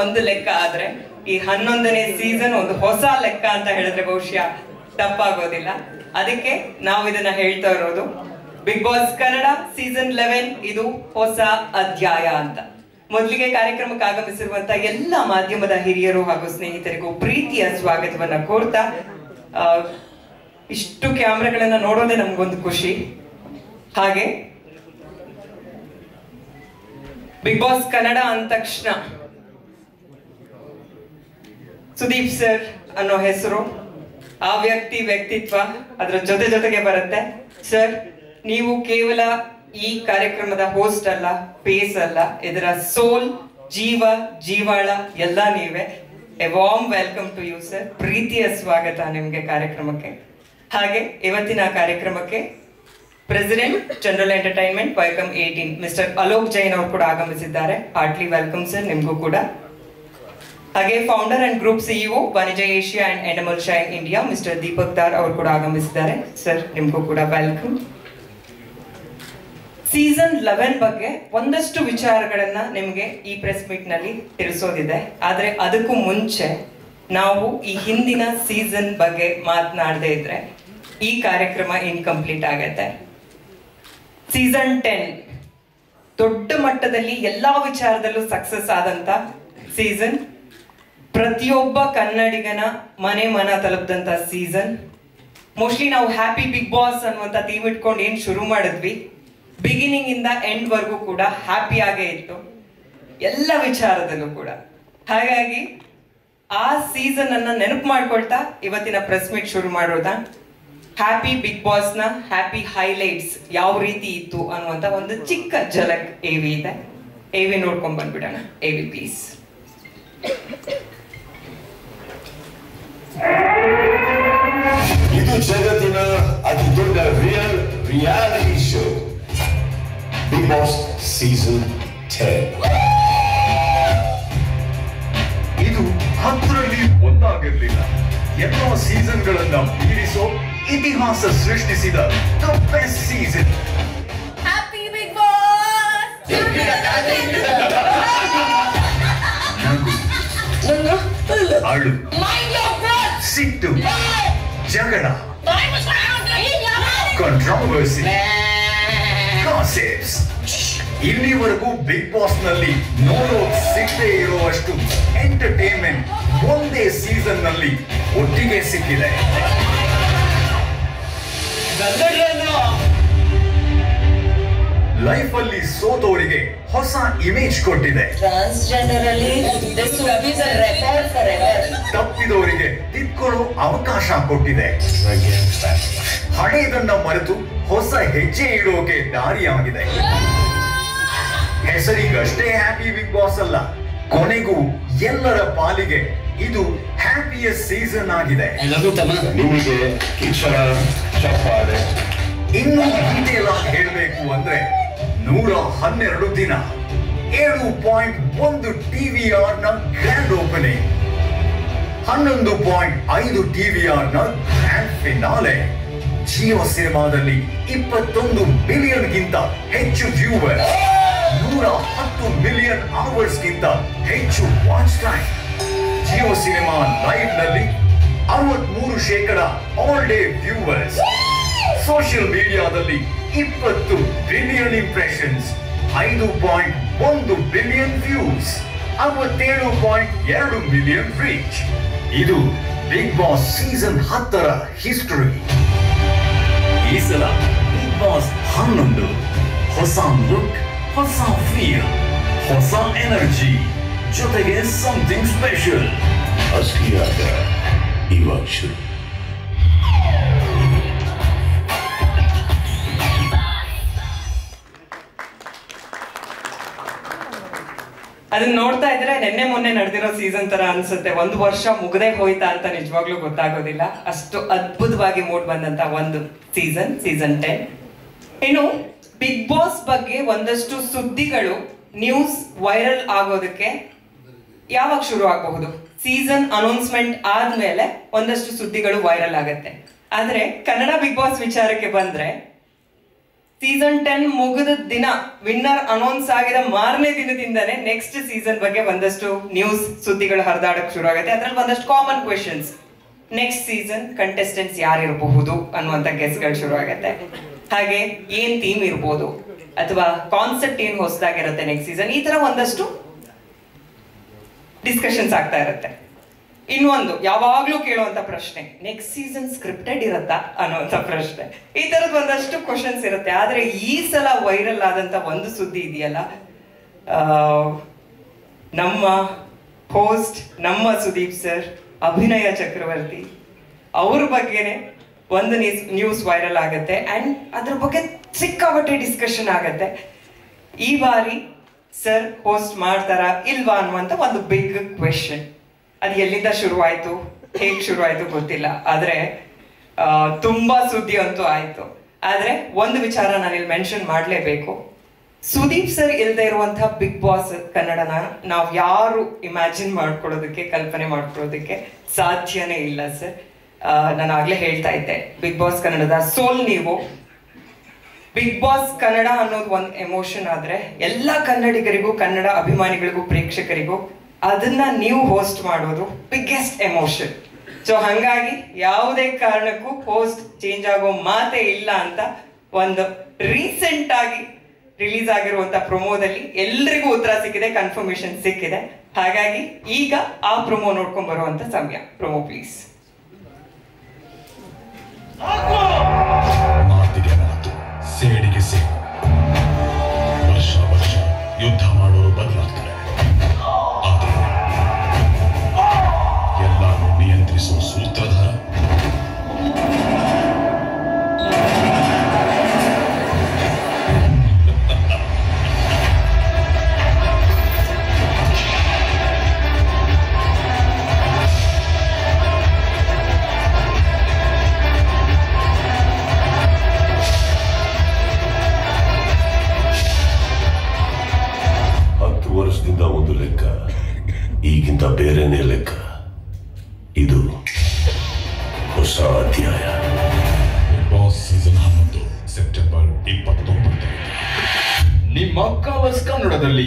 ಒಂದು ಲೆಕ್ಕ ಆದ್ರೆ ಈ ಹನ್ನೊಂದನೇ ಸೀಸನ್ ಒಂದು ಹೊಸ ಲೆಕ್ಕ ಅಂತ ಹೇಳಿದ್ರೆ ಬಹುಶಃ ತಪ್ಪಾಗೋದಿಲ್ಲ ಅದಕ್ಕೆ ನಾವು ಇದನ್ನ ಹೇಳ್ತಾ ಇರೋದು Bigg Boss Kannada season eleven ಇದು ಹೊಸ ಅಧ್ಯಾಯ ಅಂತ ಮೊದಲಿಗೆ ಕಾರ್ಯಕ್ರಮಕ್ಕೆ ಆಗಮಿಸಿರುವಂತ ಎಲ್ಲ ಮಾಧ್ಯಮದ ಹಿರಿಯರು ಹಾಗೂ ಸ್ನೇಹಿತರಿಗೂ ಪ್ರೀತಿಯ ಸ್ವಾಗತವನ್ನ ಕೋರ್ತಾ ಆ, ಇಷ್ಟು ಕ್ಯಾಮ್ರಾಗಳನ್ನ ನೋಡೋದೇ ನಮ್ಗೊಂದು ಖುಷಿ ಹಾಗೆ ಬಿಗ್ ಬಾಸ್ ಕನ್ನಡ ಅಂದ ತಕ್ಷಣ ಸುದೀಪ್ ಸರ್ ಅನ್ನೋ ಹೆಸರು ಆ ವ್ಯಕ್ತಿ ವ್ಯಕ್ತಿತ್ವ ಅದರ ಜೊತೆ ಜೊತೆಗೆ ಬರುತ್ತೆ ಸರ್ ನೀವು ಕೇವಲ ಈ ಕಾರ್ಯಕ್ರಮದ ಹೋಸ್ಟ್ ಅಲ್ಲ ಪೇಸ್ ಅಲ್ಲ ಇದರ ಸೋಲ್ ಜೀವ ಜೀವಾಳ ಎಲ್ಲ ನೀವೇ a warm welcome to you sir ಪ್ರೀತಿಯ ಸ್ವಾಗತ ನಿಮ್ಗೆ ಕಾರ್ಯಕ್ರಮಕ್ಕೆ ಹಾಗೆ ಇವತ್ತಿನ ಕಾರ್ಯಕ್ರಮಕ್ಕೆ president general entertainment Viacom eighteen mister Alok Jain ಅವರು ಕೂಡ ಆಗಮಿಸಿದ್ದಾರೆ ಹಾರ್ಟ್ಲಿ ವೆಲ್ಕಮ್ ಸರ್ ನಿಮ್ಗೂ ಕೂಡ ಹಾಗೆ founder and group CEO Banijay Asia and Endemol Shine India mister Deepak Dhar ಅವರು ಕೂಡ ಆಗಮಿಸಿದ್ದಾರೆ ಸರ್ ನಿಮ್ಗೂ ಕೂಡ ವೆಲ್ಕಮ್ ಸೀಸನ್ ಲೆವೆನ್ ಬಗ್ಗೆ ಒಂದಷ್ಟು ವಿಚಾರಗಳನ್ನ ನಿಮಗೆ ಈ ಪ್ರೆಸ್ ಮೀಟ್ ನಲ್ಲಿ ತಿಳಿಸೋದಿದೆ ಆದ್ರೆ ಅದಕ್ಕೂ ಮುಂಚೆ ನಾವು ಈ ಹಿಂದಿನ ಸೀಸನ್ ಬಗ್ಗೆ ಮಾತನಾಡದೇ ಇದ್ರೆ ಈ ಕಾರ್ಯಕ್ರಮ ಇನ್ಕಂಪ್ಲೀಟ್ ಆಗತ್ತೆ ಸೀಸನ್ ಟೆನ್ ದೊಡ್ಡ ಮಟ್ಟದಲ್ಲಿ ಎಲ್ಲಾ ವಿಚಾರದಲ್ಲೂ ಸಕ್ಸಸ್ ಆದಂತ ಸೀಸನ್ ಪ್ರತಿಯೊಬ್ಬ ಕನ್ನಡಿಗನ ಮನೆ ಮನ ತಲುಪದಂತ ಸೀಸನ್ ಮೋಸ್ಟ್ಲಿ ನಾವು ಹ್ಯಾಪಿ ಬಿಗ್ ಬಾಸ್ ಅನ್ನುವಂತ ಥೀಮ್ ಇಟ್ಕೊಂಡು ಏನ್ ಶುರು ಮಾಡಿದ್ವಿ ಬಿಗಿನಿಂಗ್ ಇಂದ ಎಂಡ್ ವರ್ಗೂ ಕೂಡ ಹ್ಯಾಪಿ ಆಗೇ ಇತ್ತು ಎಲ್ಲ ವಿಚಾರದಲ್ಲೂ ಕೂಡ ಹಾಗಾಗಿ ಆ ಸೀಸನ್ ಅನ್ನ ನೆನಪು ಮಾಡ್ಕೊಳ್ತಾ ಇವತ್ತಿನ ಪ್ರೆಸ್ ಮೀಟ್ ಶುರು ಮಾಡೋದ ಹ್ಯಾಪಿ ಬಿಗ್ ಬಾಸ್ ನ ಹ್ಯಾಪಿ ಹೈಲೈಟ್ಸ್ ಯಾವ ರೀತಿ ಇತ್ತು ಅನ್ನುವಂತ ಒಂದು ಚಿಕ್ಕ ಝಲಕ್ ಎವಿ ಇದೆ ಎವಿ ನೋಡ್ಕೊಂಡ್ ಬಂದ್ಬಿಡೋಣ ಎವಿ ಪ್ಲೀಸ್ ಇದು ಜಗತ್ತಿನ ಅತಿ ದೊಡ್ಡ real reality show Bigg Boss season ten ಇದು ಹತ್ತರಲ್ಲಿ ಒಂದಾಗಿರ್ಲಿಲ್ಲ ಎಲ್ಲಾ ಸೀಸನ್ಗಳನ್ನ ಮೀರಿಸೋ ಇತಿಹಾಸ ಸೃಷ್ಟಿಸಿದ the best season Happy Big Boss! ನಗು ಅಳು Mind your words! ಸಿಟ್ಟು ಜಗಳ I was ಕಾಂಟ್ರವರ್ಸಿ ಕಾಸೆಪ್ಸ್ ಇಲ್ಲಿವರೆಗೂ ಬಿಗ್ ಬಾಸ್ ನಲ್ಲಿ ನೋಡೋ ಸಿಗದೆ ಇರುವಷ್ಟು ಎಂಟರ್ಟೈನ್ಮೆಂಟ್ ಒಂದೇ ಸೀಸನ್ ನಲ್ಲಿ ಒಟ್ಟಿಗೆ ಸಿಕ್ಕಿದೆ ಲೈಫ್ ಅಲ್ಲಿ ಸೋತವರಿಗೆ ಹೊಸ ಇಮೇಜ್ ಕೊಟ್ಟಿದೆ transgender ಅಲ್ಲಿ this will be the record forever. ತಪ್ಪಿದವರಿಗೆ ತಿದ್ಕೊಳ್ಳೋ ಅವಕಾಶ ಕೊಟ್ಟಿದೆ ಹಳೆಯದನ್ನ ಮರೆತು ಹೊಸ ಹೆಜ್ಜೆ ಇಡೋಕೆ ದಾರಿಯಾಗಿದೆ ಹೆಸರಿಗಷ್ಟೇ ಹ್ಯಾಪಿ ಬಿಗ್ ಬಾಸ್ ಅಲ್ಲ ಕೊನೆಗೂ ಎಲ್ಲರ ಪಾಲಿಗೆ ಇದು ಹ್ಯಾಪಿಯಸ್ಟ್ ಸೀಸನ್ ಆಗಿದೆ ನಿಮಗೆ ಕಿಚ್ಚನ ಚಪ್ಪಾಳೆ ಇನ್ನು ಡೀಟೇಲ್ ಆಗಿ ಹೇಳಬೇಕು ಅಂದ್ರೆ ನೂರ ಹನ್ನೆರಡು ದಿನ ಏಳು ಪಾಯಿಂಟ್ ಒಂದು ಟಿವಿಆರ್ ನ ಗ್ರ್ಯಾಂಡ್ ಓಪನಿಂಗ್ ಹನ್ನೊಂದು ಪಾಯಿಂಟ್ ಐದು ಟಿವಿಆರ್ ನ ಗ್ರ್ಯಾಂಡ್ ಫಿನಾಲೆ ಜಿಯೋ ಸಿನಿಮಾದಲ್ಲಿ ಇಪ್ಪತ್ತೊಂದು ಬಿಲಿಯನ್ ಗಿಂತ ಹೆಚ್ಚು ವ್ಯೂವರ್ ನೂರ ಹತ್ತು ಮಿಲಿಯನ್ ಅವರ್ಸ್ ಗಿಂತ ಹೆಚ್ಚು watch time Jio cinema live ನಲ್ಲಿ ಅರವತ್ಮೂರು ಶೇಕಡ ಆಲ್ ಡೇ ವ್ಯೂವರ್ಸ್ ಸೋಷಿಯಲ್ ಮೀಡಿಯಾದಲ್ಲಿ ಇಪ್ಪತ್ತು ಬಿಲಿಯನ್ ಇಂಪ್ರೆಷನ್ಸ್ ಐದು ಪಾಯಿಂಟ್ ಒಂದು ಬಿಲಿಯನ್ ವ್ಯೂಸ್ ಅರವತ್ತೇಳು ಪಾಯಿಂಟ್ ಎರಡು ಮಿಲಿಯನ್ ರೀಚ್ ಇದು ಬಿಗ್ ಬಾಸ್ ಸೀಸನ್ ಹತ್ತರ ಹಿಸ್ಟರಿ ಈ ಸಲ ಬಿಗ್ ಬಾಸ್ ಹನ್ನೊಂದು ಹೊಸ ಲುಕ್ ಹೊಸ ಫೀಲ್ ಹೊಸ ಎನರ್ಜಿ ಜೊತೆಗೆ ಸಮಥಿಂಗ್ ಸ್ಪೆಷಲ್ ಅಸ್ಕಿಯಾದ ಇವಾಗ ಶುರು ಅದನ್ನ ನೋಡ್ತಾ ಇದ್ರೆ ನಿನ್ನೆ ಮೊನ್ನೆ ನಡೆದಿರೋ ಸೀಸನ್ ತರ ಅನ್ಸುತ್ತೆ ಒಂದು ವರ್ಷ ಮುಗದೆ ಹೋಯ್ತಾ ಅಂತ ನಿಜವಾಗ್ಲೂ ಗೊತ್ತಾಗೋದಿಲ್ಲ ಅಷ್ಟು ಅದ್ಭುತವಾಗಿ ಮೂಡ್ ಬಂದಂತ ಒಂದು ಸೀಸನ್ ಸೀಸನ್ ಟೆನ್ ಇನ್ನು ಬಿಗ್ ಬಾಸ್ ಬಗ್ಗೆ ಒಂದಷ್ಟು ಸುದ್ದಿಗಳು ನ್ಯೂಸ್ ವೈರಲ್ ಆಗೋದಕ್ಕೆ ಯಾವಾಗ ಶುರು ಆಗಬಹುದು ಸೀಸನ್ ಅನೌನ್ಸ್ಮೆಂಟ್ ಆದ್ಮೇಲೆ ಒಂದಷ್ಟು ಸುದ್ದಿಗಳು ವೈರಲ್ ಆಗತ್ತೆ ಆದ್ರೆ ಕನ್ನಡ ಬಿಗ್ ಬಾಸ್ ವಿಚಾರಕ್ಕೆ ಬಂದ್ರೆ ಸೀಸನ್ ಟೆನ್ ಮುಗಿದ ದಿನ ವಿನ್ನರ್ ಅನೌನ್ಸ್ ಆಗಿದ ಮಾರನೇ ದಿನದಿಂದನೇ ನೆಕ್ಸ್ಟ್ ಸೀಸನ್ ಬಗ್ಗೆ ಒಂದಷ್ಟು ನ್ಯೂಸ್ ಸುದ್ದಿಗಳು ಹರಿದಾಡಕ್ ಶುರು ಆಗುತ್ತೆ ಅದ್ರಲ್ಲಿ ಒಂದಷ್ಟು common questions next season contestants ಯಾರಿರಬಹುದು ಅನ್ನುವಂತ ಗೆಸ್ಗಳು ಶುರು ಆಗುತ್ತೆ ಹಾಗೆ ಏನ್ ಥೀಮ್ ಇರ್ಬೋದು ಅಥವಾ ಕಾನ್ಸೆಪ್ಟ್ ಏನ್ ಹೊಸದಾಗಿರುತ್ತೆ ನೆಕ್ಸ್ಟ್ ಸೀಸನ್ ಈ ತರ ಒಂದಷ್ಟು ಡಿಸ್ಕಷನ್ಸ್ ಆಗ್ತಾ ಇರುತ್ತೆ ಇನ್ನೊಂದು ಯಾವಾಗ್ಲೂ ಕೇಳುವಂತ ಪ್ರಶ್ನೆ ನೆಕ್ಸ್ಟ್ ಸೀಸನ್ ಸ್ಕ್ರಿಪ್ಟೆಡ್ ಇರತ್ತಾ ಅನ್ನುವಂತ ಪ್ರಶ್ನೆ ಈ ತರದ್ ಒಂದಷ್ಟು ಕ್ವಶನ್ಸ್ ಇರುತ್ತೆ ಆದ್ರೆ ಈ ಸಲ ವೈರಲ್ ಆದಂತ ಒಂದು ಸುದ್ದಿ ಇದೆಯಲ್ಲ ಆ, ನಮ್ಮ ಹೋಸ್ಟ್ ನಮ್ಮ ಸುದೀಪ್ ಸರ್ ಅಭಿನಯ ಚಕ್ರವರ್ತಿ ಅವ್ರ ಬಗ್ಗೆನೆ ಒಂದು ನ್ಯೂಸ್ ವೈರಲ್ ಆಗುತ್ತೆ ಅಂಡ್ ಅದ್ರ ಬಗ್ಗೆ ಸಿಕ್ಕಾಪಟ್ಟೆ ಡಿಸ್ಕಷನ್ ಆಗತ್ತೆ ಈ ಬಾರಿ ಸರ್ ಹೋಸ್ಟ್ ಮಾಡ್ತಾರಾ ಇಲ್ವಾ ಅನ್ನುವಂತ ಒಂದು ಬಿಗ್ ಕ್ವೆಶನ್ ಅದು ಎಲ್ಲಿಂದ ಶುರುವಾಯ್ತು ಹೇಗ್ ಶುರುವಾಯ್ತು ಗೊತ್ತಿಲ್ಲ ಆದ್ರೆ ಆ, ತುಂಬಾ ಸುದ್ದಿ ಅಂತೂ ಆಯ್ತು ಆದ್ರೆ ಒಂದು ವಿಚಾರ ನಾನು ಇಲ್ಲಿ ಮೆನ್ಷನ್ ಮಾಡ್ಲೇಬೇಕು ಸುದೀಪ್ ಸರ್ ಇಲ್ಲದೆ ಇರುವಂತಹ ಬಿಗ್ ಬಾಸ್ ಕನ್ನಡನ ನಾವು ಯಾರು ಇಮ್ಯಾಜಿನ್ ಮಾಡ್ಕೊಳ್ಳೋದಕ್ಕೆ ಕಲ್ಪನೆ ಮಾಡ್ಕೊಳ್ಳೋದಕ್ಕೆ ಸಾಧ್ಯನೇ ಇಲ್ಲ ಸರ್ ನಾನು ಆಗ್ಲೇ ಹೇಳ್ತಾ ಇದ್ದೆ ಬಿಗ್ ಬಾಸ್ ಕನ್ನಡದ ಸೋಲ್ ನೀವು ಬಿಗ್ ಬಾಸ್ ಕನ್ನಡ ಅನ್ನೋದು ಒಂದು ಎಮೋಷನ್ ಆದ್ರೆ ಎಲ್ಲ ಕನ್ನಡಿಗರಿಗೂ ಕನ್ನಡ ಅಭಿಮಾನಿಗಳಿಗೂ ಪ್ರೇಕ್ಷಕರಿಗೂ ಅದನ್ನ ನೀವು ಹೋಸ್ಟ್ ಮಾಡೋದು ಬಿಗ್ಗೆಸ್ಟ್ ಎಮೋಷನ್ ಸೊ ಹಂಗಾಗಿ ಯಾವುದೇ ಕಾರಣಕ್ಕೂ ಹೋಸ್ಟ್ ಚೇಂಜ್ ಆಗೋ ಮಾತೇ ಇಲ್ಲ ಅಂತ ಒಂದು ರೀಸೆಂಟ್ ಆಗಿ ರಿಲೀಸ್ ಆಗಿರುವಂತ ಪ್ರೊಮೋದಲ್ಲಿ ಎಲ್ರಿಗೂ ಉತ್ತರ ಸಿಕ್ಕಿದೆ ಕನ್ಫರ್ಮೇಶನ್ ಸಿಕ್ಕಿದೆ ಹಾಗಾಗಿ ಈಗ ಆ ಪ್ರೊಮೋ ನೋಡ್ಕೊಂಡ್ ಬರುವಂತ ಸಮಯ ಪ್ರೊಮೋ ಪ್ಲೀಸ್ ಮಾತಿಗೆ ಮಾತು ಸೇಡಿಗೆ ಸೇಡು ವರ್ಷ ವರ್ಷ ಯುದ್ಧ ಮಾಡೋರು ಬದಲಾಗ್ತಾರೆ ಆದರೆ ಎಲ್ಲಾನು ನಿಯಂತ್ರಿಸುವ ಸೂತ್ರಧಾರ ಹತ್ತು ವರ್ಷದಿಂದ ಒಂದು ಲೆಕ್ಕ ಈಗಿಂತ ಬೇರೆನೇ ಲೆಕ್ಕ ಇದು ಹೊಸ ಅಧ್ಯಾಯ ಬಿಗ್ ಬಾಸ್ ಸೀಸನ್ ಹನ್ನೊಂದು ಸೆಪ್ಟೆಂಬರ್ ಇಪ್ಪತ್ತೊಂಬತ್ತರಿಂದ ನಿಮ್ಮ ಕಲರ್ಸ್ ಕನ್ನಡದಲ್ಲಿ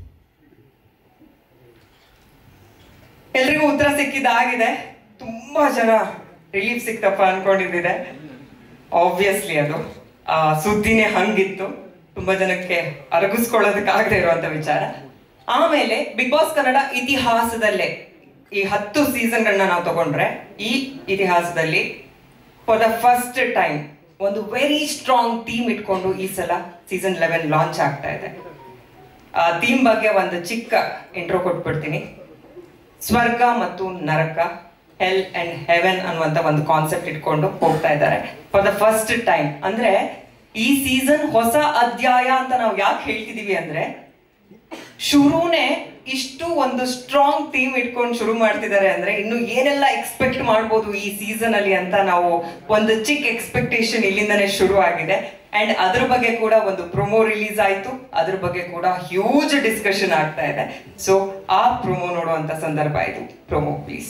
ಎಲ್ರಿಗೂ ಉತ್ತರ ಸಿಕ್ಕಿದ್ದಾಗಿದೆ ತುಂಬಾ ಜನ ರಿಲೀಫ್ ಸಿಕ್ತಪ್ಪ ಅನ್ಕೊಂಡಿದ್ದಿದೆ ಆಬ್ವಿಯಸ್ಲಿ ಅದು ಆ ಸುದ್ದಿನೇ ಹಂಗಿತ್ತು ತುಂಬಾ ಜನಕ್ಕೆ ಅರಗಿಸ್ಕೊಳ್ಳೋದಕ್ಕಾಗದೆ ಇರುವಂತ ವಿಚಾರ ಆಮೇಲೆ ಬಿಗ್ ಬಾಸ್ ಕನ್ನಡ ಇತಿಹಾಸದಲ್ಲೇ ಈ ಹತ್ತು ಸೀಸನ್ಗಳನ್ನ ನಾವು ತಗೊಂಡ್ರೆ ಈ ಇತಿಹಾಸದಲ್ಲಿ ಫಾರ್ ದ ಫಸ್ಟ್ ಟೈಮ್ ಒಂದು ವೆರಿ ಸ್ಟ್ರಾಂಗ್ ಟೀಮ್ ಇಟ್ಕೊಂಡು ಈ ಸಲ ಸೀಸನ್ ಲೆವೆನ್ ಲಾಂಚ್ ಆಗ್ತಾ ಇದೆ ಆ ಥೀಮ್ ಬಗ್ಗೆ ಒಂದು ಚಿಕ್ಕ ಇಂಟ್ರೋ ಕೊಟ್ಬಿಡ್ತೀನಿ ಸ್ವರ್ಗ ಮತ್ತು ನರಕ ಹೆಲ್ ಅಂಡ್ ಹೆವೆನ್ ಅನ್ನುವಂತ ಒಂದು ಕಾನ್ಸೆಪ್ಟ್ ಇಟ್ಕೊಂಡು ಹೋಗ್ತಾ ಇದ್ದಾರೆ ಫಾರ್ ದ ಫಸ್ಟ್ ಟೈಮ್ ಅಂದ್ರೆ ಈ ಸೀಸನ್ ಹೊಸ ಅಧ್ಯಾಯ ಅಂತ ನಾವು ಯಾಕೆ ಹೇಳ್ತಿದೀವಿ ಅಂದ್ರೆ ಶುರುನೇ ಇಷ್ಟು ಒಂದು ಸ್ಟ್ರಾಂಗ್ ಟೀಮ್ ಇಟ್ಕೊಂಡು ಶುರು ಮಾಡ್ತಿದ್ದಾರೆ ಅಂದ್ರೆ ಇನ್ನು ಏನೆಲ್ಲ ಎಕ್ಸ್ಪೆಕ್ಟ್ ಮಾಡ್ಬೋದು ಈ ಸೀಸನ್ ಅಲ್ಲಿ ಅಂತ ನಾವು ಒಂದು ಚಿಕ್ಕ ಎಕ್ಸ್ಪೆಕ್ಟೇಷನ್ ಇಲ್ಲಿಂದನೇ ಶುರು ಆಗಿದೆ ಅಂಡ್ ಅದ್ರ ಬಗ್ಗೆ ಕೂಡ ಒಂದು ಪ್ರೊಮೋ ರಿಲೀಸ್ ಆಯ್ತು ಅದ್ರ ಬಗ್ಗೆ ಕೂಡ ಹ್ಯೂಜ್ ಡಿಸ್ಕಷನ್ ಆಗ್ತಾ ಇದೆ ಸೊ ಆ ಪ್ರೊಮೋ ನೋಡುವಂತ ಸಂದರ್ಭ ಇದು ಪ್ರೊಮೋ ಪ್ಲೀಸ್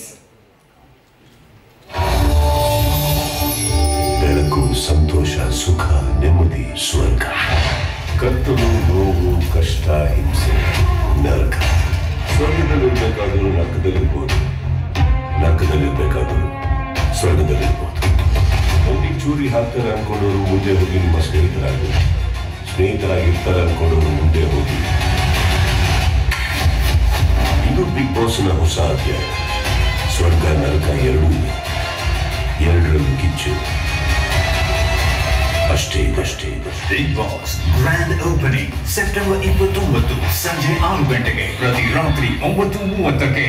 ಬೆಳಕು ಸಂತೋಷ ಸುಖ ನೆಮ್ಮದಿ ಸ್ವರ್ಗ ಕತ್ತಲು ನೋವು ಕಷ್ಟ ಹಿಂಸೆ ನರಕ ಸ್ವರ್ಗದಲ್ಲಿರ್ಬೇಕಾದರೂ ನರಕದಲ್ಲಿರ್ಬೋದು ನರಕದಲ್ಲಿರ್ಬೇಕಾದರೂ ಸ್ವರ್ಗದಲ್ಲಿರ್ಬೋದು ಒಂದಿಗೆ ಚೂರಿ ಹಾಕ್ತಾರೆ ಅನ್ಕೊಂಡವರು ಮುಂದೆ ಹೋಗಿ ನಿಮ್ಮ ಸ್ನೇಹಿತರಾಗಿ ಸ್ನೇಹಿತರಾಗಿರ್ತಾರೆ ಅನ್ಕೊಂಡವರು ಮುಂದೆ ಹೋಗಿ ಇದು ಬಿಗ್ ಬಾಸ್ನ ಹೊಸ ಅಧ್ಯಾಯ ಸ್ವರ್ಗ ನರಕ ಎರಡೂ ಇದೆ ಎರಡರಲ್ಲೂ ಕಿಚ್ಚು ಅಷ್ಟೇ ಇದಷ್ಟೇ ಇದಷ್ಟೇ Bigg Boss grand opening September ಇಪ್ಪತ್ತೊಂಬತ್ತು ಸಂಜೆ ಆರು ಗಂಟೆಗೆ ಪ್ರತಿ ರಾತ್ರಿ ಒಂಬತ್ತು ಮೂವತ್ತಕ್ಕೆ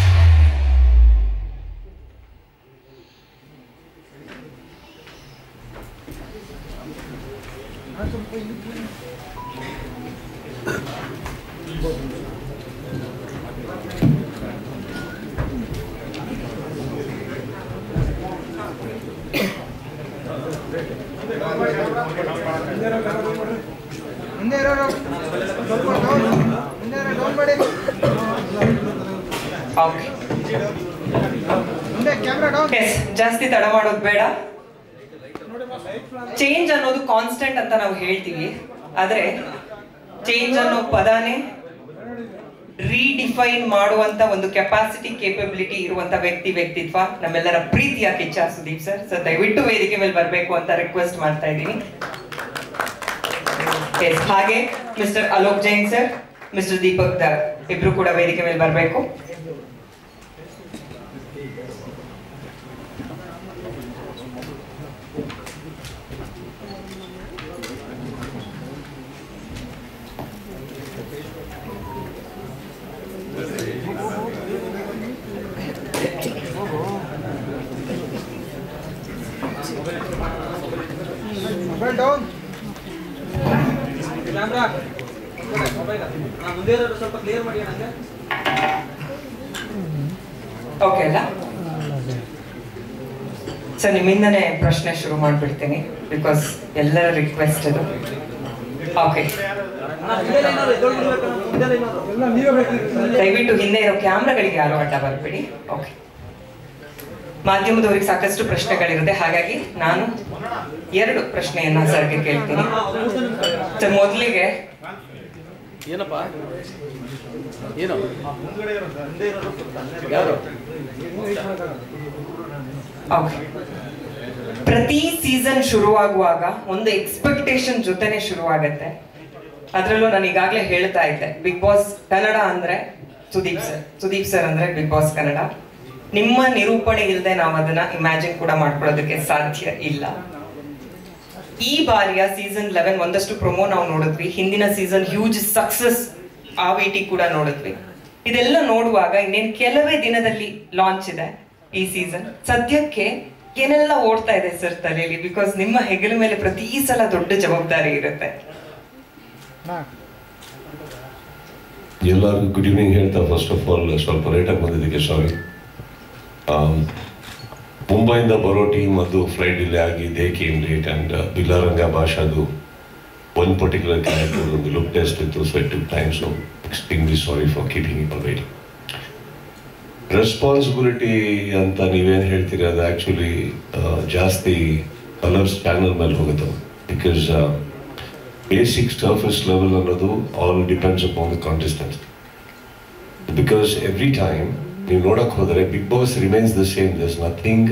ಮುಂದೆ ಇರೋರು ಸ್ವಲ್ಪ ಡೌನ್ ಮುಂದೆ ಇರೋ ಡೌನ್ ಮಾಡಿ ಓಕೆ ಮುಂದೆ ಕ್ಯಾಮ್ರಾ ಡೌನ್ ಎಸ್ ಜಾಸ್ತಿ ತಡ ಮಾಡೋದು ಬೇಡ ಚೇಂಜ್ ಅನ್ನೋದು ಕಾನ್ಸ್ಟೆಂಟ್ ಅಂತ ನಾವು ಹೇಳ್ತೀವಿ ಆದ್ರೆ ಚೇಂಜ್ ಅನ್ನೋ ಪದಾನೇ ರೀಡಿಫೈನ್ ಮಾಡುವಂತ ಒಂದು ಕೆಪಾಸಿಟಿ ಕೇಪಬಿಲಿಟಿ ಇರುವಂತ ವ್ಯಕ್ತಿ ವ್ಯಕ್ತಿತ್ವ ನಮ್ಮೆಲ್ಲರ ಪ್ರೀತಿಯ ಕಿಚ್ಚ ಸುದೀಪ್ ಸರ್ ಸರ್ ದಯವಿಟ್ಟು ವೇದಿಕೆ ಮೇಲೆ ಬರಬೇಕು ಅಂತ ರಿಕ್ವೆಸ್ಟ್ ಮಾಡ್ತಾ ಇದ್ದೀನಿ Yes, ಹಾಗೆ mister Alok Jain sir mister Deepak Dhar ಇಬ್ರು ಕೂಡ ವೇದಿಕೆ ಮೇಲೆ ಬರಬೇಕು ಮೊಬೈಲ್ ಡೌನ್ ಕ್ಯಾಮ್ರಾ ಮೊಬೈಲ್ ಮುಂದೆ ಇರೋದು ಸ್ವಲ್ಪ ಕ್ಲಿಯರ್ ಮಾಡಿ ನನಗೆ ಓಕೆ ಅಲ್ಲ ಸರ್ ನಿಮ್ಮಿಂದನೇ ಪ್ರಶ್ನೆ ಶುರು ಮಾಡ್ಬಿಡ್ತೀನಿ ಬಿಕಾಸ್ ಎಲ್ಲರ ರಿಕ್ವೆಸ್ಟ್ ಅದು ಓಕೆ ಎಲ್ಲ ನೀವೇ ಬೇಕಿತ್ತು ದಯವಿಟ್ಟು ಹಿಂದೆ ಇರೋ ಕ್ಯಾಮ್ರಾಗಳಿಗೆ ಯಾರು ಅಡ್ಡ ಬರ್ಬೇಡಿ ಓಕೆ ಮಾಧ್ಯಮದವರಿಗೆ ಸಾಕಷ್ಟು ಪ್ರಶ್ನೆಗಳಿರುತ್ತೆ ಹಾಗಾಗಿ ನಾನು ಎರಡು ಪ್ರಶ್ನೆಯನ್ನ ಸರ್ಗೆ ಕೇಳ್ತೀನಿ ಸರ್ ಮೊದಲಿಗೆ ಏನಪ್ಪ ಏನು ಯಾರು ಓಕೆ ಪ್ರತಿ ಸೀಸನ್ ಶುರುವಾಗುವಾಗ ಒಂದು ಎಕ್ಸ್ಪೆಕ್ಟೇಷನ್ ಜೊತೆನೆ ಶುರುವಾಗತ್ತೆ ಅದರಲ್ಲೂ ನಾನು ಈಗಾಗಲೇ ಹೇಳ್ತಾ ಇದ್ದೆ ಬಿಗ್ ಬಾಸ್ ಕನ್ನಡ ಅಂದ್ರೆ ಸುದೀಪ್ ಸರ್ ಸುದೀಪ್ ಸರ್ ಅಂದ್ರೆ ಬಿಗ್ ಬಾಸ್ ಕನ್ನಡ ನಿಮ್ಮ ನಿರೂಪಣೆ ಇಲ್ಲದೆ ನಾವು ಅದನ್ನ ಇಮ್ಯಾಜಿನ್ ಕೂಡ ಮಾಡ್ಕೊಳ್ಳೋದಕ್ಕೆ ಸಾಧ್ಯ ಇಲ್ಲ ಈ ಬಾರಿಯ ಸೀಸನ್ ಲೆವೆನ್ ಒಂದಷ್ಟು ಪ್ರೊಮೋ ನಾವು ನೋಡಿದ್ವಿ ಹಿಂದಿನ ಸೀಸನ್ ಹ್ಯೂಜ್ ಸಕ್ಸಸ್ ಆ ಟಿ ಕೂಡ ನೋಡಿದ್ವಿ ಇದೆಲ್ಲ ನೋಡುವಾಗ ಇನ್ನೇನು ಕೆಲವೇ ದಿನದಲ್ಲಿ ಲಾಂಚ್ ಇದೆ ಈ ಸೀಸನ್ ಸದ್ಯಕ್ಕೆ ಏನೆಲ್ಲ ಓಡ್ತಾ ಇದೆ ಸರ್ ತಲೆಯಲ್ಲಿ ಬಿಕಾಸ್ ನಿಮ್ಮ ಹೆಗಲ ಮೇಲೆ ಪ್ರತಿ ಸಲ ದೊಡ್ಡ ಜವಾಬ್ದಾರಿ ಇರುತ್ತೆ ಎಲ್ಲರಿಗೂ ಗುಡ್ ಈವ್ನಿಂಗ್ ಹೇಳ್ತಾ ಫಸ್ಟ್ ಆಫ್ ಆಲ್ ಸ್ವಲ್ಪ ಲೇಟಾಗಿ ಬಂದಿದ್ದಕ್ಕೆ ಸಾರಿ ಮುಂಬೈಯಿಂದ ಬರೋ ಟೀಮ್ ಅದು ಫ್ಲೈಟ್ ಡಿಲೇ ಆಗಿ they came late and ಬಿಲ್ಲಾರಂಗ ಭಾಷಾದು one particular character ಒಂದು ಲುಕ್ ಟೆಸ್ಟ್ ಇತ್ತು so it took time so extremely sorry for keeping ಇಪ್ ವೇಟಿಂಗ್ ರೆಸ್ಪಾನ್ಸಿಬಿಲಿಟಿ ಅಂತ ನೀವೇನು ಹೇಳ್ತೀರಿ ಅದು ಆ್ಯಕ್ಚುಲಿ ಜಾಸ್ತಿ ಕಲರ್ಸ್ ಚಾನಲ್ ಮೇಲೆ ಹೋಗುತ್ತೆ ಬಿಕಾಸ್ ಬೇಸಿಕ್ ಸರ್ಫೇಸ್ ಲೆವೆಲ್ ಅನ್ನೋದು all depends upon the contestants because every time ನೀವು ನೋಡಕ್ ಹೋದರೆ Bigg Boss remains the same thus nothing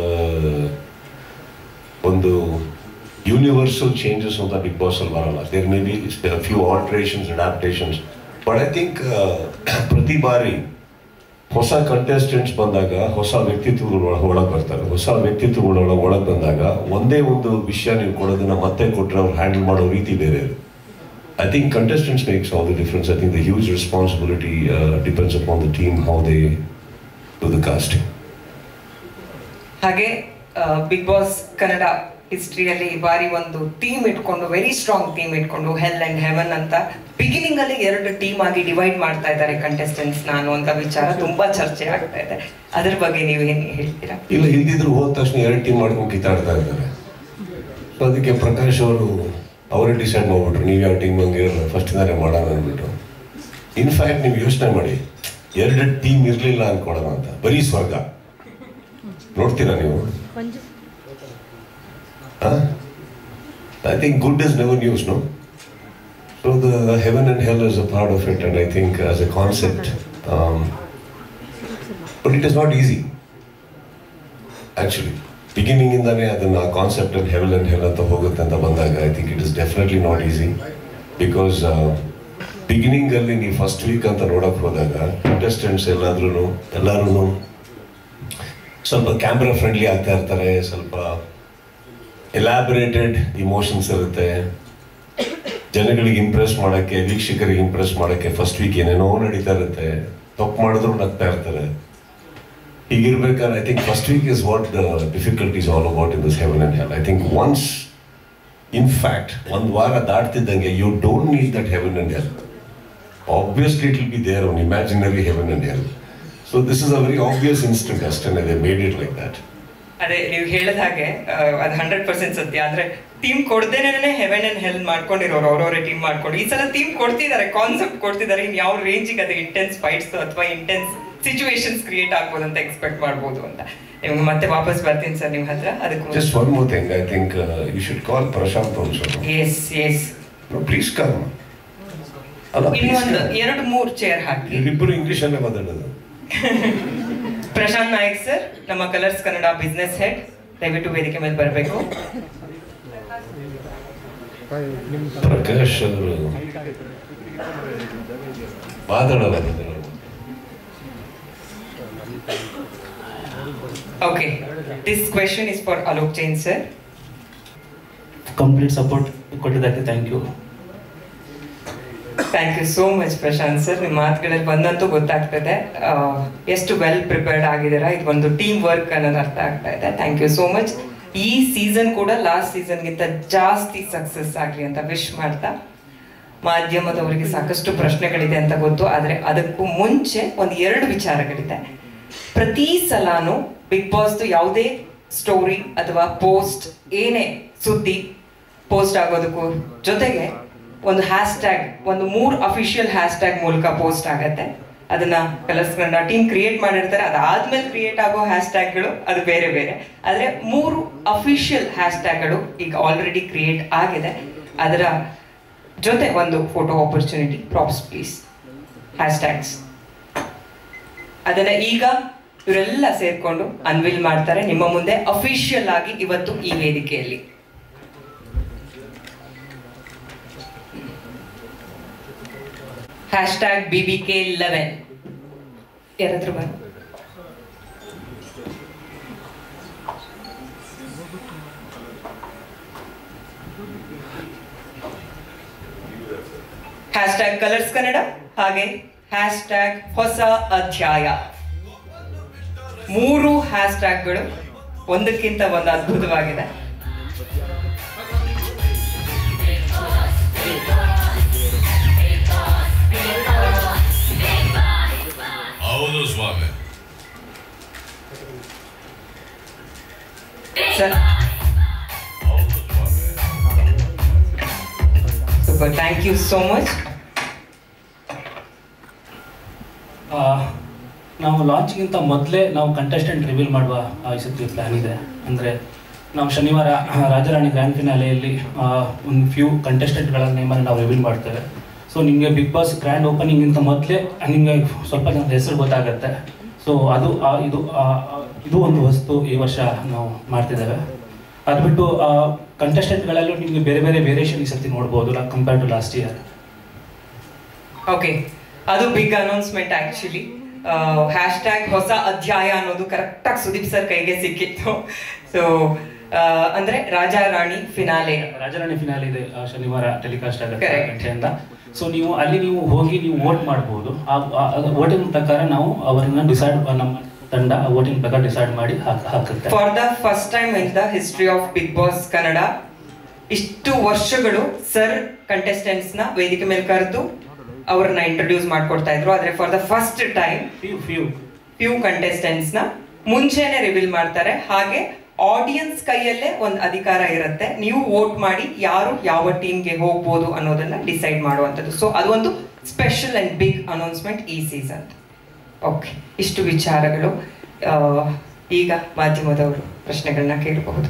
ಒಂದು ಯೂನಿವರ್ಸಲ್ ಚೇಂಜಸ್ ಅಂತ ಬಿಗ್ ಬಾಸ್ ಅಲ್ಲಿ ಬರಲ್ಲ there may be few alterations adaptations but I think ಪ್ರತಿ ಬಾರಿ ಹೊಸ ಕಂಟೆಸ್ಟೆಂಟ್ಸ್ ಬಂದಾಗ ಹೊಸ ವ್ಯಕ್ತಿತ್ವಗಳು ಒಳಗೆ ಬರ್ತಾರೆ ಹೊಸ ವ್ಯಕ್ತಿತ್ವಗಳು ಒಳಗೆ ಬಂದಾಗ ಒಂದೇ ಒಂದು ವಿಷಯ ನೀವು ಕೊಡೋದನ್ನ ಮತ್ತೆ ಕೊಟ್ಟರೆ ಅವ್ರು ಹ್ಯಾಂಡಲ್ ಮಾಡೋ ರೀತಿ ಬೇರೆ ಇರುತ್ತೆ I think contestants makes all the difference. I think the huge responsibility uh, depends upon the team how they do the casting. ಹಾಗೆ ಬಿಗ್ ಬಾಸ್ ಕನ್ನಡ ಹಿಸ್ಟ್ರಿಯಲ್ಲಿ ಈ ಬಾರಿ ಒಂದು ಟೀಮ್ ಇಟ್ಕೊಂಡು ವೆರಿ ಸ್ಟ್ರಾಂಗ್ ಟೀಮ್ ಇಟ್ಕೊಂಡು ಹೆಲ್ ಅಂಡ್ ಹೆವನ್ ಅಂತ beginning ಅಲ್ಲಿ ಎರಡು ಟೀಮ್ ಆಗಿ ಡಿವೈಡ್ ಮಾಡ್ತಾ ಇದ್ದಾರೆ ಕಂಟೆಸ್ಟೆಂಟ್ಸ್ ನಾನು ಅಂತ ವಿಚಾರ ತುಂಬಾ ಚರ್ಚೆ ಆಗ್ತಾ ಇದೆ ಅದ್ರ ಬಗ್ಗೆ ನೀವು ಏನ್ ಹೇಳ್ತೀರಾ ಇಲ್ಲ ಇಲ್ದಿದ್ರು ಹೋದ ತಕ್ಷಣ ಎರಡು ಟೀಮ್ ಮಾಡ್ಕೊಂಡು ಕಿತ್ತಾಡ್ತಾ ಇದ್ದಾರೆ ಸೊ ಅದಕ್ಕೆ ಪ್ರಕಾಶ್ ಅವರು ಅವರೇ ಡಿಸೈಡ್ ಮಾಡ್ಬಿಟ್ರು ನೀವು ಯಾವ ಟೀಮ್ ಹಂಗೆ ಇರಲ್ಲ ಫಸ್ಟ್ ಇಂದಾನೆ ಮಾಡೋಣ ಅಂದ್ಬಿಟ್ಟು ಇನ್ಫ್ಯಾಕ್ಟ್ ನೀವು ಯೋಚನೆ ಮಾಡಿ ಎರಡು ಟೀಮ್ ಇರಲಿಲ್ಲ ಅನ್ಕೊಳ್ಳೋಣ ಅಂತ ಬರೀ ಸ್ವರ್ಗ ನೋಡ್ತೀರಾ ನೀವು I think good is never news no so the heaven and hell is a part of it and I think as a concept but it is not easy actually beginning ಇಂದಾನೆ ಅದನ್ನ concept and heaven and hell ಅಂತ ಹೋಗುತ್ತೆ ಅಂತ ಬಂದಾಗ I think it is definitely not easy because beginning ಅಲ್ಲಿ ನೀವು first week ಅಂತ ನೋಡಕ್ ಹೋದಾಗ ಕಂಟೆಸ್ಟೆಂಟ್ಸ್ ಎಲ್ಲಾದ್ರೂ ಎಲ್ಲರೂ ಸ್ವಲ್ಪ ಕ್ಯಾಮ್ರಾ ಫ್ರೆಂಡ್ಲಿ ಆಗ್ತಾ ಇರ್ತಾರೆ ಸ್ವಲ್ಪ ಎಲಾಬರೇಟೆಡ್ ಇಮೋಷನ್ಸ್ ಇರುತ್ತೆ ಜನಗಳಿಗೆ ಇಂಪ್ರೆಸ್ ಮಾಡೋಕ್ಕೆ ವೀಕ್ಷಕರಿಗೆ ಇಂಪ್ರೆಸ್ ಮಾಡೋಕ್ಕೆ ಫಸ್ಟ್ ವೀಕ್ ಏನೇನೋ ನಡೀತಾ ಇರುತ್ತೆ ತಪ್ಪು ಮಾಡಿದ್ರು ನಗ್ತಾ ಇರ್ತಾರೆ ಹೀಗಿರ್ಬೇಕಾದ್ರೆ I think first week is what the difficulties all about in this heaven and hell I think once in fact ಒಂದು ವಾರ ದಾಟ್ತಿದ್ದಂಗೆ you don't need that heaven and hell obviously it will be there on imaginary heaven and hell so this is a very obvious instant ಅಷ್ಟೇ they made it like that ಅದೇ ನೀವು ಹೇಳಿದ ಹಾಗೆ ಆ, ಅದು ಹಂಡ್ರೆಡ್ ಪರ್ಸೆಂಟ್ ಸತ್ಯ ಆದ್ರೆ team ಕೊಡ್ದೇನೆ ಹೆವೆನ್ ಅಂಡ್ ಹೆಲ್ ಮಾಡ್ಕೊಂಡಿರೋರು ಅವ್ರವ್ರೆ ಟೀಮ್ ಮಾಡ್ಕೊಂಡು ಈ ಸಲ ಟೀಮ್ ಕೊಡ್ತಿದ್ದಾರೆ ಕಾನ್ಸೆಪ್ಟ್ ಕೊಡ್ತಿದ್ದಾರೆ ಇನ್ ಯಾವ ರೇಂಜಿಗೆ ಅದು ಇಂಟೆನ್ಸ್ ಫೈಟ್ಸ್ ಅಥವಾ ಇಂಟೆನ್ಸ್ ಸಿಚುವೇಶನ್ಸ್ ಕ್ರಿಯೇಟ್ ಆಗ್ಬೋದು ಅಂತ ಎಕ್ಸ್ಪೆಕ್ಟ್ ಮಾಡ್ಬೋದು ಅಂತ ನಿಮ್ಗೆ ಮತ್ತೆ ವಾಪಸ್ ಬರ್ತೀನಿ ಸರ್ ನಿಮ್ಮ ಹತ್ರ ಅದಕ್ಕೆ Just one more thing. I think uh, you should call Prashant also. Yes yes No, please come. ಅಲ್ಲ please ಇನ್ನೊಂದು come. ಎರಡು ಮೂರು ಚೇರ್ ಹಾಕಿ ಇವರಿಬ್ಬರು ಇಂಗ್ಲಿಷ್ ಅಲ್ಲೇ ಮಾತಾಡೋದು ಪ್ರಶಾಂತ್ ನಾಯಕ್ ಸರ್ ನಮ್ಮ ಕಲರ್ಸ್ ಕನ್ನಡ ಬಿಸ್ನೆಸ್ ಹೆಡ್ ದಯವಿಟ್ಟು ವೇದಿಕೆ ಮೇಲೆ ಬರಬೇಕು ಪ್ರಕಾಶ್ ಅವರು ಮಾತಾಡಲ್ಲ ಅದನ್ನ. Okay this question is for Alok Jain sir complete support ಕೊಟ್ಟಿದ್ದಕ್ಕೆ thank you thank you so much Prashant sir ನಿಮ್ಮ ಮಾತುಗಳಲ್ಲಿ ಬಂದಂತೂ ಗೊತ್ತಾಗ್ತದೆ ಆ, ಎಷ್ಟು ವೆಲ್ ಪ್ರಿಪೇರ್ಡ್ ಆಗಿದ್ದೀರಾ ಇದು ಒಂದು ಟೀಮ್ ವರ್ಕ್ ಅನ್ನೋದು ಅರ್ಥ ಆಗ್ತಾ ಇದೆ ಥ್ಯಾಂಕ್ ಯು ಸೋ ಮಚ್ ಈ ಸೀಸನ್ ಕೂಡ ಲಾಸ್ಟ್ ಸೀಸನ್ಗಿಂತ ಜಾಸ್ತಿ ಸಕ್ಸಸ್ ಆಗಲಿ ಅಂತ ವಿಶ್ ಮಾಡ್ತಾ ಮಾಧ್ಯಮದವರಿಗೆ ಸಾಕಷ್ಟು ಪ್ರಶ್ನೆಗಳಿದೆ ಅಂತ ಗೊತ್ತು ಆದರೆ ಅದಕ್ಕೂ ಮುಂಚೆ ಒಂದು ಎರಡು ವಿಚಾರಗಳಿದೆ ಪ್ರತಿ ಸಲಾನು ಬಿಗ್ ಬಾಸ್ದು ಯಾವುದೇ ಸ್ಟೋರಿ ಅಥವಾ ಪೋಸ್ಟ್ ಏನೇ ಸುದ್ದಿ ಪೋಸ್ಟ್ ಆಗೋದಕ್ಕೂ ಜೊತೆಗೆ ಒಂದು ಹ್ಯಾಶ್ ಟ್ಯಾಗ್ ಒಂದು ಮೂರು ಅಫಿಷಿಯಲ್ ಹ್ಯಾಶ್ ಟ್ಯಾಗ್ ಮೂಲಕ ಪೋಸ್ಟ್ ಆಗತ್ತೆ ಅದನ್ನ ಕಲರ್ಸ್ ಕನ್ನಡ ಟೀಮ್ ಕ್ರಿಯೇಟ್ ಮಾಡಿರ್ತಾರೆ ಅದಾದ್ಮೇಲೆ ಕ್ರಿಯೇಟ್ ಆಗೋ ಹ್ಯಾಶ್ ಟ್ಯಾಗ್ಗಳು ಅದು ಬೇರೆ ಬೇರೆ ಆದ್ರೆ ಮೂರು ಅಫಿಷಿಯಲ್ ಹ್ಯಾಶ್ ಟ್ಯಾಗ್ಗಳು ಈಗ ಆಲ್ರೆಡಿ ಕ್ರಿಯೇಟ್ ಆಗಿದೆ ಅದರ ಜೊತೆ ಒಂದು photo opportunity props please hashtags ಅದನ್ನ ಈಗ ಇವರೆಲ್ಲ ಸೇರ್ಕೊಂಡು ಅನ್ವಿಲ್ ಮಾಡ್ತಾರೆ ನಿಮ್ಮ ಮುಂದೆ ಅಫಿಷಿಯಲ್ ಆಗಿ ಇವತ್ತು ಈ ವೇದಿಕೆಯಲ್ಲಿ hashtag B B K eleven ಯಾರಾದ್ರೂ ಬರ ಹ್ಯಾಶ್ ಟ್ಯಾಗ್ ಕಲರ್ಸ್ ಕನ್ನಡ ಹಾಗೆ ಹ್ಯಾಶ್ ಟ್ಯಾಗ್ ಹೊಸ ಅಧ್ಯಾಯ ಮೂರು ಹ್ಯಾಶ್ ಟ್ಯಾಗ್ಗಳು ಒಂದಕ್ಕಿಂತ ಒಂದು ಅದ್ಭುತವಾಗಿದೆ ಹೌದು ಸ್ವಾಮಿ sir super thank you so much ನಾವು ಲಾಂಚ್ಗಿಂತ ಮೊದಲೇ ನಾವು ಕಂಟೆಸ್ಟೆಂಟ್ ರಿವೀಲ್ ಮಾಡುವ ಆ, ಈ ಸತಿ ಪ್ಲ್ಯಾನ್ ಇದೆ ಅಂದರೆ ನಾವು ಶನಿವಾರ ಆ, ರಾಜರಾಣಿ ಗ್ರ್ಯಾಂಡ್ ಫಿನಾಲೆಯಲ್ಲಿ ಒಂದು ಫ್ಯೂ ಕಂಟೆಸ್ಟೆಂಟ್ಗಳ ನೇಮನ್ನು ನಾವು ರಿವೀಲ್ ಮಾಡ್ತೇವೆ ಸೊ ನಿಮಗೆ ಬಿಗ್ ಬಾಸ್ ಗ್ರ್ಯಾಂಡ್ ಓಪನಿಂಗಿಂತ ಮೊದಲೇ ನಿಮಗೆ ಸ್ವಲ್ಪ ಜನದ ಹೆಸರು ಗೊತ್ತಾಗುತ್ತೆ ಸೊ ಅದು ಆ, ಇದು ಆ, ಆ, ಇದು ಒಂದು ವಸ್ತು ಈ ವರ್ಷ ನಾವು ಮಾಡ್ತಿದ್ದೇವೆ ಅದು ಬಿಟ್ಟು ಕಂಟೆಸ್ಟೆಂಟ್ಗಳಲ್ಲೂ ನಿಮಗೆ ಬೇರೆ ಬೇರೆ ವೇರಿಯೇಷನ್ ಈ ಸತಿ ನೋಡ್ಬೋದು compare to last year okay ಅದು big announcement actually hashtag ಹೊಸ ಅಧ್ಯಾಯ ಅನ್ನೋದು ಕರೆಕ್ಟಾಗಿ ಸುದೀಪ್ ಸರ್ ಕೈಗೆ ಸಿಕ್ಕಿತ್ತು ಸೊ ಅಂದ್ರೆ ರಾಜಾ ರಾಣಿ ಫಿನಾಲೆ ರಾಜರಾಣಿ ಫಿನಾಲ್ ಇದೆ ಆ, ಶನಿವಾರ ಟೆಲಿಕಾಸ್ಟ್ ಆಗುತ್ತೆ Correct. ಆರು ಗಂಟೆಯಿಂದ ಸೊ ನೀವು ಅಲ್ಲಿ ನೀವು ಹೋಗಿ ನೀವು ವೋಟ್ ಮಾಡ್ಬೋದು ಆ ವೋಟಿಂಗ್ ಪ್ರಕಾರ ನಾವು ಅವರನ್ನ ಡಿಸೈಡ್ ನಮ್ಮ ತಂಡ ವೋಟಿಂಗ್ ಪ್ರಕಾರ ಡಿಸೈಡ್ ಮಾಡಿ ಹಾಕ್- ಹಾಕುತ್ತೆ for the first time in the history of Bigg Boss Kannada ಇಷ್ಟು ವರ್ಷಗಳು ಸರ್ ಕಂಟೆಸ್ಟೆಂಟ್ಸ್ ನ ವೇದಿಕೆ ಮೇಲೆ ಕರೆದು ಅವ್ರನ್ನ ಇಂಟ್ರೊಡ್ಯೂಸ್ ಮಾಡ್ಕೊಡ್ತಾ ಇದ್ರು ಆದ್ರೆ for the first time few few few contestants ನ ಮುಂಚೆನೆ ರಿವೀಲ್ ಮಾಡ್ತಾರೆ ಹಾಗೆ ಆಡಿಯನ್ಸ್ ಕೈಯಲ್ಲೇ ಒಂದು ಅಧಿಕಾರ ಇರುತ್ತೆ ನೀವು ವೋಟ್ ಮಾಡಿ ಯಾರು ಯಾವ ಟೀಮ್ಗೆ ಹೋಗ್ಬೋದು ಅನ್ನೋದನ್ನ ಡಿಸೈಡ್ ಮಾಡುವಂಥದ್ದು ಸೊ ಅದೊಂದು ಸ್ಪೆಷಲ್ ಅಂಡ್ ಬಿಗ್ ಅನೌನ್ಸ್ಮೆಂಟ್ ಈ ಸೀಸನ್ ಓಕೆ ಇಷ್ಟು ವಿಚಾರಗಳು ಆ, ಈಗ ಮಾಧ್ಯಮದವರು ಪ್ರಶ್ನೆಗಳನ್ನ ಕೇಳಬಹುದು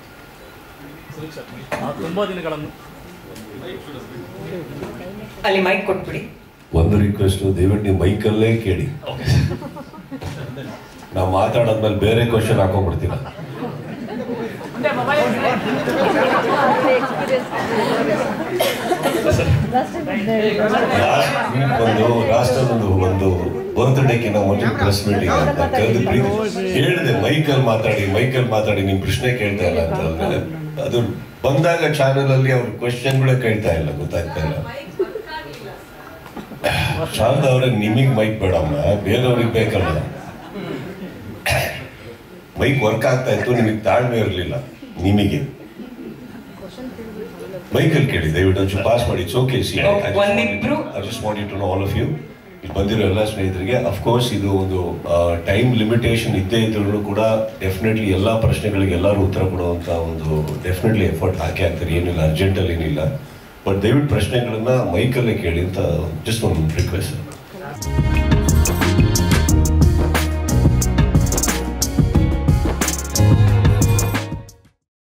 ತುಂಬಾ ದಿನಗಳನ್ನು ಅಲ್ಲಿ ಮೈಕ್ ಕೊಟ್ಬಿಡಿ ಒಂದು ರಿಕ್ವೆಸ್ಟ್ ದಯವಿಟ್ಟು ನೀವು ಮೈಕಲ್ಲೇ ಕೇಳಿ ನಾವು ಮಾತಾಡಾದ್ಮೇಲೆ ಬೇರೆ ಕ್ವಶನ್ ಹಾಕೊಂಡ್ಬಿಡ್ತೀರ ಲಾಸ್ಟ್ ವೀಕ್ ಒಂದು ಲಾಸ್ಟ್ ಒಂದು ಒಂದು ಬರ್ತ್ಡೇಕಿನ ಮುಂಚೆ ಪ್ರೆಸ್ ಮೀಟಿಂಗ್ ಅಂತ ಕರೆದು ಪ್ರೀತಿ ಹೇಳಿದೆ ಮೈಕಲ್ ಮಾತಾಡಿ ಮೈಕಲ್ ಮಾತಾಡಿ ನಿಮ್ ಪ್ರಶ್ನೆ ಕೇಳ್ತಾ ಇಲ್ಲ ಅಂತ ಅಂದ್ರೆ ಅದು ಬಂದಾಗ ಚಾನೆಲ್ ಅಲ್ಲಿ ಅವ್ರ ಕ್ವಶನ್ಗಳೇ ಕೇಳ್ತಾ ಇಲ್ಲ ಗೊತ್ತಾಗ್ತಾ ಇಲ್ಲ ಶಾರದಾ ಅವ್ರೆ ನಿಮಗ್ ಮೈಕ್ ಬೇಡಮ್ಮ ಬೇರೆಯವ್ರಿಗೆ ಬೇಕಲ್ಲ ಮೈಕ್ ವರ್ಕ್ ಆಗ್ತಾ ಇತ್ತು ನಿಮಗೆ ತಾಳ್ಮೆ ಇರಲಿಲ್ಲ ನಿಮಗೆ ಮೈಕಲ್ಲಿ ಕೇಳಿ ದಯವಿಟ್ಟು ಒಂಚೂರು ಪಾಸ್ ಮಾಡಿ ಓಕೆ ಸಿ ಒಂದಿಬ್ರು- I just want you to know all of you ಇಲ್ಲಿ ಬಂದಿರೋ ಎಲ್ಲ ಸ್ನೇಹಿತರಿಗೆ ಅಫ್ಕೋರ್ಸ್ ಇದು ಒಂದು ಟೈಮ್ ಲಿಮಿಟೇಷನ್ ಇದ್ದೇ ಇದ್ರೂ ಕೂಡ ಡೆಫಿನೆಟ್ಲಿ ಎಲ್ಲ ಪ್ರಶ್ನೆಗಳಿಗೆ ಎಲ್ಲರೂ ಉತ್ತರ ಕೊಡುವಂತ ಒಂದು ಡೆಫಿನೆಟ್ಲಿ ಎಫರ್ಟ್ ಹಾಕಿ ಆಗ್ತಾರೆ ಏನಿಲ್ಲ ಅರ್ಜೆಂಟಲ್ಲಿ ಏನಿಲ್ಲ ಬಟ್ ದಯವಿಟ್ಟು ಪ್ರಶ್ನೆಗಳನ್ನ ಮೈಕಲ್ಲೇ ಕೇಳಿ ಅಂತ ಜಸ್ಟ್ ಒಂದು ರಿಕ್ವೆಸ್ಟ್